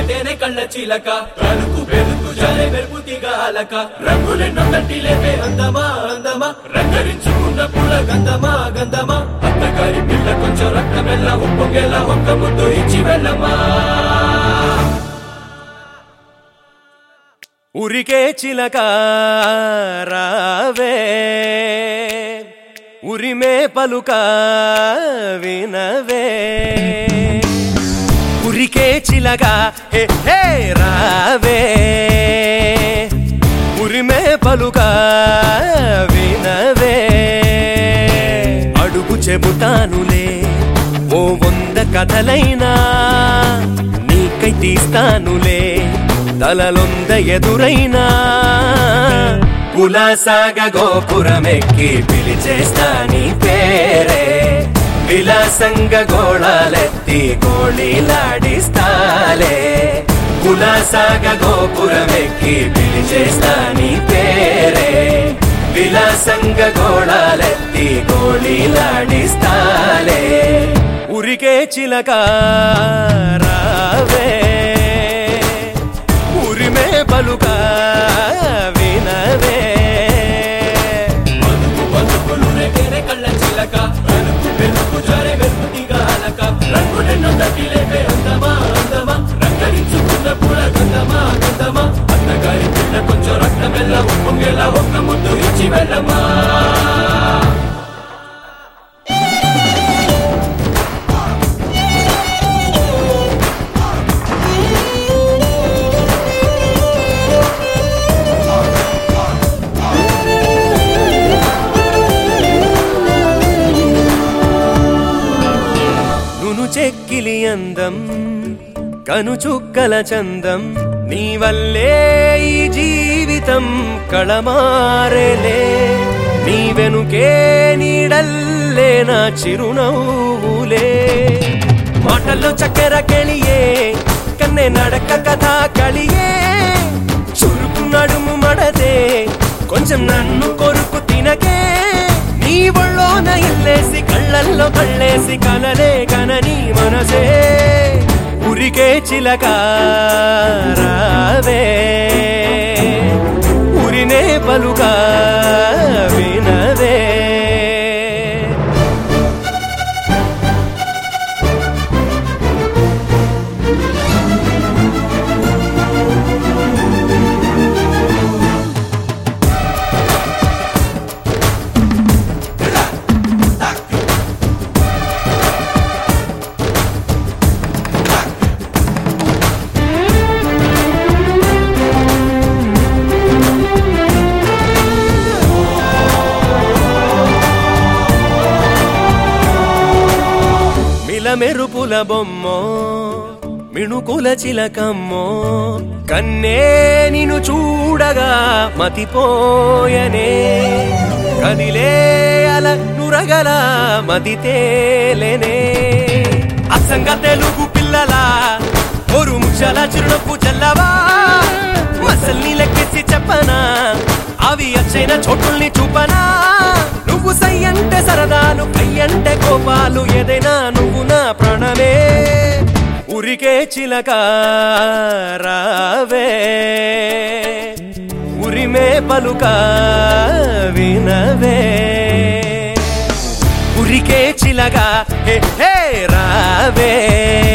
తేనె కళ్ళ చిలక కలుకు పెరుకు జరే మెరుపు తిగాలక రంగులెన్నో తట్టి లేపే అందమా అందమా రంగరించుకున్న పూల గంధమా గంధమా అత్తగారి పిల్ల కొంచెం రక్తమెల్ల ఉప్పొంగేలా ఒక్క ముద్దు ఇచ్చి వెళ్ళమా ఉరికే చిలక రావే ఉరిమే పలుక వినవే ఉరికే చిలక హే హే రావే ఉరిమే పలుక వినవే అడుగు చెబుతానులే ఓ వంద కథలైనా నీకై తీస్తానులే తలలొంద ఎదురైనా కులాసాగ గోపురమెక్కి పిలిచేస్తా నీ పేరే విలాసంగ గోళాలెత్తి గోళీలాడిస్తాలే కులాసాగ గోపురమెక్కి పిలిచేస్తా నీ పేరే విలాసంగ గోళాలెత్తి గోళీలాడిస్తాలే ఉరికే చిలక రావే ఉరిమే పలుక వినవే బతుకు బతుకులు రేగే కళ్ళ చిలక కలుకు పెరుకు జరే మెరుపు తిగాలక రంగులెన్నో తట్టి లేపే అందమా అందమా రంగరించుకున్న పూల గంధమా గంధమా అత్తగారి పిల్ల కొంచెం రక్తమెల్ల ఉప్పొంగేలా ఒక్క ముద్దు ఇచ్చి వెళ్ళమా నును చెక్కిలి అందం కను చుక్కల చందం నీ వల్లే ఈ జీవితం కళమారేలే నీ వెనుకే నీడల్లే నా చిరునవ్వులే మాటల్లో చక్కెర కెళియే కన్నే నడక కథ కలియే చురుకు నడుము మడదే కొంచెం నన్ను కొరుకు తినకే నీ ఒళ్ళోన ఇల్లేసి కళ్ళల్లో కళ్ళేసి కలలే కనని మనసే ఉరికే చిలక రావే ఉరినే పలుక వినవే మిలమెరుపుల బొమ్మో మిణుకుల చిలకమ్మో కన్నే నిన్ను చూడగా మతిపోయనే కదిలే అల నురగల మతి తేలెనే అసంగ తెలుగు పిల్లల ఒరు ముచ్చల చిరునవ్వు చల్లవా మసల్ని లెక్కేసి చెప్పనా అవి అచ్చైన చోటుల్ని చూపనా నువ్వు సై అంటే సరదాలు కై అంటే కోపాలు ఏదైనా నువ్వు నా ప్రాణమే ఉరికే చిలక రావే ఉరిమే పలుక వినవే ఉరికే చిలక హే హే రావే